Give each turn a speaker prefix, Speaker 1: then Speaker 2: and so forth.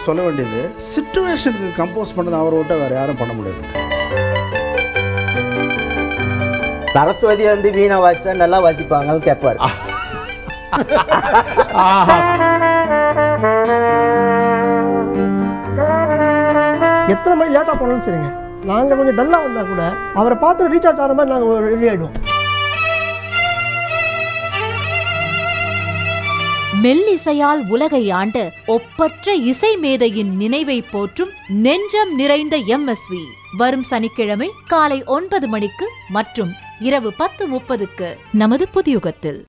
Speaker 1: அவருக்கு சொல்ல வேண்டியது சுச்சுவேஷனுக்கு கம்போஸ் பண்ணது அவரை விட்ட வேறு யாரும் பண்ண முடியாது
Speaker 2: சரஸ்வதி வந்து வீணா வாசித்தா நல்லா வாசிப்பாங்கன்னு கேட்பாரு
Speaker 3: எத்தனை மணி லேட்டாக போனாலும் சரிங்க நாங்கள் கொஞ்சம் டல்லாக வந்தால் கூட அவரை பார்த்து ரீசார்ஜ் ஆகிற மாதிரி நாங்கள் ரெடி ஆகிடுவோம்
Speaker 4: மெல்லிசையால் உலகை ஆண்ட ஒப்பற்ற இசை மேதையின் நினைவை போற்றும் நெஞ்சம் நிறைந்த எம்எஸ்வி வரும் சனிக்கிழமை காலை ஒன்பது மணிக்கு மற்றும் இரவு பத்து முப்பதுக்கு நமது புதியுகத்தில்